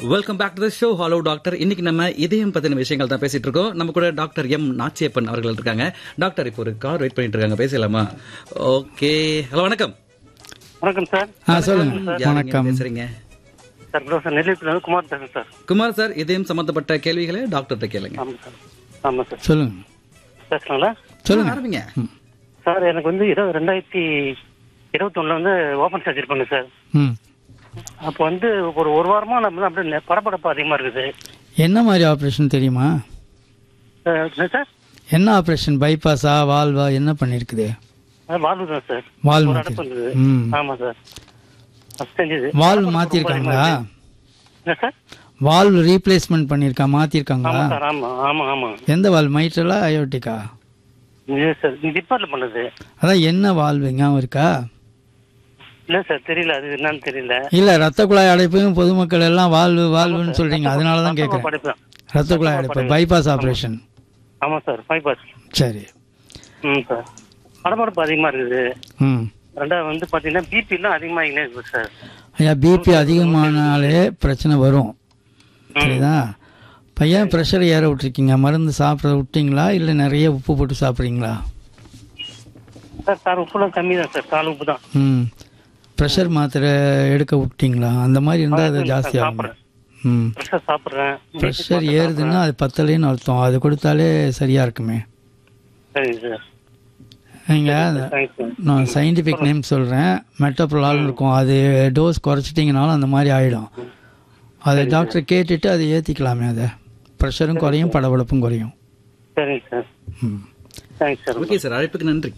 Welcome back to the show hello doctor இன்னைக்கு நம்ம இதயம் பத்தின விஷயங்கள் தான் பேசிட்டு இருக்கோம் நம்ம கூட டாக்டர் எம் நாச்சியப்பன் அவர்கள் இருக்காங்க டாக்டர் இப்போ ஒரு கார் வெயிட் பண்ணிட்டு இருக்காங்க பேசலாமா ஓகே ஹலோ வணக்கம் வணக்கம் சார் ஆ சொல்லுங்க யாருங்க வணக்கம் பேசுறீங்க சார் ப்ரோ சார் நெல்லிப்பில் வந்து குமார் பேசுறேன் சார் குமார் சார் இதயம் சம்பந்தப்பட்ட கேள்விகளை டாக்டர்கிட்ட கேளுங்க ஆமாம் சார் ஆமாம் சார் சொல்லுங்க பேசலாங்களா சொல்லுங்க ஆரம்பிங்க சார் எனக்கு வந்து இருபது ரெண்டாயிரத்தி இருபத்தொன்னுல வந்து ஓப்பன் சர்ஜரி பண்ணு சார் ம் அப்போ வந்து ஒரு ஒரு வாரமா நம்ம வந்து அப்படியே நெ- படபடப்பு அதிகமா இருக்குது என்ன மாதிரி ஆப்ரேஷன் தெரியுமா அஹ், என்ன சார் என்ன ஆப்ரேஷன் பைபாஸா வால்வா என்ன பண்ணிருக்குது அது வாழ்வு தான் சார் வால் ஒரு மாத்தி அடைப்பு இருந்தது ம் ஆமா சார் ஃபர்ஸ்ட் செஞ்சது வால்வ் மாத்திருக்காங்களா என்ன சார் வால்வ் ரீப்ளேஸ்மெண்ட் பண்ணிருக்கா மாத்திருக்காங்களா ஆமா சார் ஆமா ஆமா ஆமா எந்த வால்வ் மைட்ரலா அயோட்டிக்கா இது சார் டிப்பார்ட்ல பண்ணது அதான் என்ன வால்வு ஞாபகம் இருக்கா இல்ல சார் தெரியல அது என்னன்னு தெரியல இல்ல ரத்த குழாய் அடைப்பும் பொதுமக்கள் எல்லாம் வால்வு வால்வுன்னு சொல்றீங்க அதனால தான் கேட்கறேன் படிப்பேன் ரத்த குழாய் அடைப்பு பைபாஸ் ஆப்ரேஷன் ஆமா சார் ஃபைவ் பாஸ் சரி ம் சார் படபடப்பு அதிகமா இருக்குது ம் ரெண்டாவது வந்து பாத்தீங்கன்னா பிபி எல்லாம் அதிகமாகினே இருக்கு சார் ஐயா பிபி அதிகமானாலே பிரச்சனை வரும் சரிதா பையன் ப்ரெஷர் ஏற விட்டுருக்கீங்க மருந்து சாப்பிட விட்டீங்களா இல்லை நிறைய உப்பு போட்டு சாப்பிட்றீங்களா சார் சார் உப்புலாம் கம்மி தான் சார் கால் உப்பு தான் ம் ப்ரெஷர் மாத்திரை எடுக்க விட்டீங்களா அந்த மாதிரி இருந்தால் அது ஜாஸ்தி ஆகும் சாப்பிட்றேன் ம் ப்ரெஷர் சாப்பிட்றேன் ப்ரெஷர் ஏறுதுன்னா அது பத்தலைன்னு அர்த்தம் அது கொடுத்தாலே சரியாக இருக்குமே சரிங்க சார் நீங்கள் தேங்க்ஸ் சார் நான் சயின்டிஃபிக் நேம் சொல்கிறேன் மெட்டப்ரலால் இருக்கும் அது டோஸ் குறைச்சிட்டிங்கனாலும் அந்த மாதிரி ஆகிடும் அதை டாக்டர் கேட்டுட்டு அதை ஏற்றிக்கலாமே அதை ப்ரெஷரும் குறையும் படபடப்பும் குறையும் சரிங்க சார் ம் தேங்க்ஸ் சார் ஓகே சார் அழைப்புக்கு நன்றி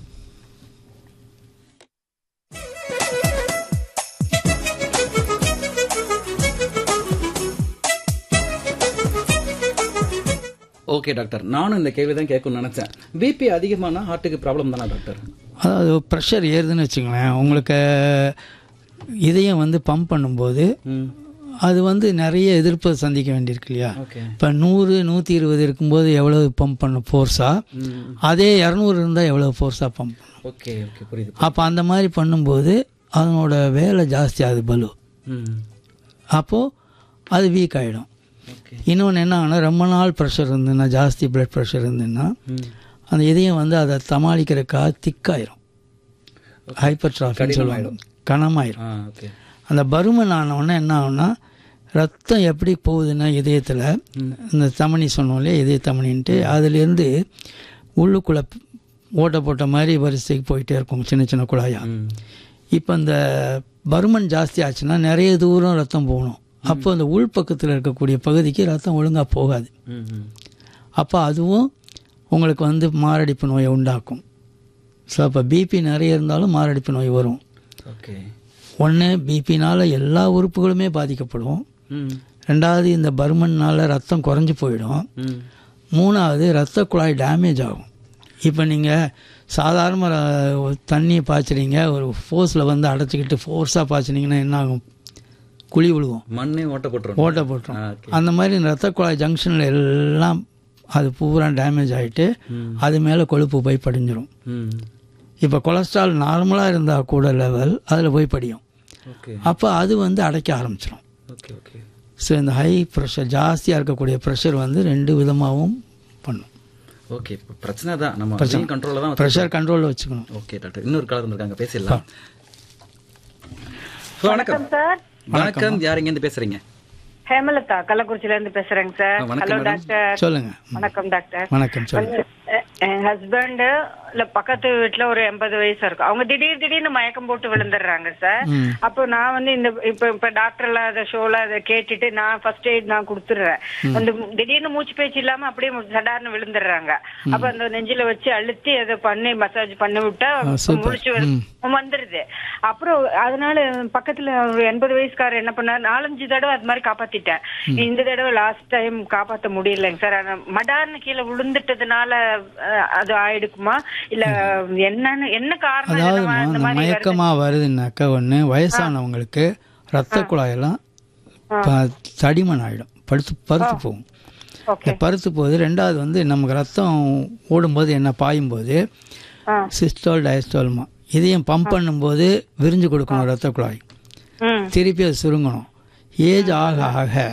ஓகே டாக்டர் நானும் இந்த கேள்வி தான் கேட்கணும்னு நினைச்சேன் பிபி அதிகமானா ஹார்ட்டுக்கு ப்ராப்ளம் தானே டாக்டர் அதாவது ப்ரெஷர் ஏறுதுன்னு வச்சுங்களேன் உங்களுக்கு இதயம் வந்து பம்ப் பண்ணும்போது ம் அது வந்து நிறைய எதிர்ப்பை சந்திக்க வேண்டியிருக்கு இல்லையா ஓகே இப்போ நூறு நூற்றி இருபது இருக்கும்போது எவ்வளோ பம்ப் பண்ணும் ஃபோர்ஸாக ம் அதே இரநூறு இருந்தால் எவ்வளோ ஃபோர்ஸாக பம்ப் பண்ணும் ஓகே ஓகே புரியுது அப்போ அந்த மாதிரி பண்ணும்போது அதனோட வேலை ஜாஸ்தி ஆகுது பலு ம் அப்போது அது வீக் ஆகிடும் ஓகே இன்னொன்று என்ன ஆகுனா ரொம்ப நாள் ப்ரெஷர் இருந்துன்னா ஜாஸ்தி பிளட் ப்ரெஷர் இருந்துன்னா ம் அந்த இதயம் வந்து அதை சமாளிக்கிறதுக்காக திக்காயிரும் ஹைப்பர் ட்ராஃபின்னு சொல்லுவாங்க கனமாயிரும் ஆ ஓகே அந்த பருமன் ஆனவுடனே என்ன ஆகும்னா ரத்தம் எப்படி போகுதுன்னா இதயத்தில் இந்த தமனி சொன்னோம் இல்லையா இதய தமனின்ட்டு அதுலேருந்து உள்ளுக்குள்ளே ஓட்ட போட்ட மாதிரி வரிசைக்கு போயிட்டே இருக்கும் சின்ன சின்ன குழாயா ம் இப்போ இந்த பருமன் ஜாஸ்தி ஆச்சுன்னா நிறைய தூரம் ரத்தம் போகணும் அப்போ அந்த உள் பக்கத்தில் இருக்கக்கூடிய பகுதிக்கு ரத்தம் ஒழுங்காக போகாது ம் ம் அப்போ அதுவும் உங்களுக்கு வந்து மாரடைப்பு நோயை உண்டாக்கும் ஸோ அப்போ பிபி நிறைய இருந்தாலும் மாரடைப்பு நோய் வரும் ஓகே ஒன்று பிபினால் எல்லா உறுப்புகளுமே பாதிக்கப்படும் ம் ரெண்டாவது இந்த பருமன்னால் ரத்தம் குறைஞ்சி போயிடும் ம் மூணாவது ரத்த குழாய் டேமேஜ் ஆகும் இப்போ நீங்கள் சாதாரண ர- தண்ணியை பாய்ச்சுறீங்க ஒரு ஃபோர்ஸில் வந்து அடைச்சிக்கிட்டு ஃபோர்ஸாக பாய்ச்சினீங்கன்னா என்ன ஆகும் குழி விழுகும் மண்ணே ஓட்ட போட்டுரும் ஓட்டை போட்டுரும் ஆ, ஓகே அந்த மாதிரி ரத்த குழாய் ஜங்ஷனில் எல்லாம் அது பூரா டேமேஜ் ஆகிட்டு ம் அது மேலே கொழுப்பு போய் படிஞ்சிரும் ம் இப்போ கொலஸ்ட்ரால் நார்மலாக இருந்தால் கூட லெவல் அதில் போய் படியும் ஓகே அப்போ அது வந்து அடைக்க ஆரம்பிச்சிடும் ஓகே ஓகே ஸோ இந்த ஹை ப்ரெஷர் ஜாஸ்தியாக இருக்கக்கூடிய ப்ரெஷர் வந்து ரெண்டு விதமாகவும் பண்ணும் ஓகே இப்போ பிரச்சனை தான் நம்ம கண்ட்ரோல்ல தான் வச்சிருக்கோம். ப்ரெஷர் கண்ட்ரோலில் வச்சுக்கணும் ஓகே டாக்டர் இன்னொரு காலர் இருக்காங்க பேசிடலாம் வணக்கம் சார் வணக்கம் யார் இங்க இருந்து பேசுறீங்க ஹேமலதா கள்ளக்குறிச்சில இருந்து பேசுறேங்க சார் ஆ, வணக்கம் ஹலோ madam. டாக்டர் சொல்லுங்க வணக்கம் டாக்டர் வணக்கம் சொல்லுங்க எ- என் ஹஸ்பண்ட் இல்ல பக்கத்து வீட்டுல ஒரு எண்பது வயசு இருக்கும் அவங்க திடீர் திடீர்னு மயக்கம் போட்டு விழுந்துடுறாங்க சார் ம். அப்போ நான் வந்து இந்த இப்ப இப்ப டாக்டர்ல அத ஷோல அதை கேட்டுட்டு நான் ஃபர்ஸ்ட் எய்ட் நான் கொடுத்துடுறேன் அந்த திடீர்னு மூச்சு பேச்சு இல்லாம அப்படியே சடார்னு விழுந்துடுறாங்க அப்ப அந்த நெஞ்சில வச்சு அழுத்தி அதை பண்ணி மசாஜ் பண்ணி விட்டா super. முழிச்சு வந்து- வந்துருது அப்புறம் அதனால பக்கத்துல ஒரு எண்பது வயசுக்காரர் என்ன பண்ணாரு நாலஞ்சு தடவை அது மாதிரி காப்பாத்திட்டேன் இந்த தடவை லாஸ்ட் டைம் காப்பாத்த முடியலைங்க சார் ஆனா மடார்னு கீழே விழுந்துட்டதுனால அஹ், அது ஆயிடுக்குமா இல்ல என்னன்னு என்ன காரணம் அதாவது இந்த மா- இந்த அந்த மாதிரி வருது? மயக்கமாக வருதுன்னாக்கா ஒன்று வயசானவங்களுக்கு ரத்த குழாயெல்லாம் ப- தடிமன் ஆகிடும் படுத்து பருத்து போகும் ஓகே இந்த பருத்து போகுது ரெண்டாவது வந்து நமக்கு ரத்தம் ஓடும்போது என்ன பாயும்போது ஆ. சிஸ்டால் டயஸ்டால்மா இதையும் பம்ப் பண்ணும்போது விரிஞ்சு கொடுக்கணும் ரத்த குழாய் ம் திருப்பி அது சுருங்கணும் ஏஜ் ஆக ஆக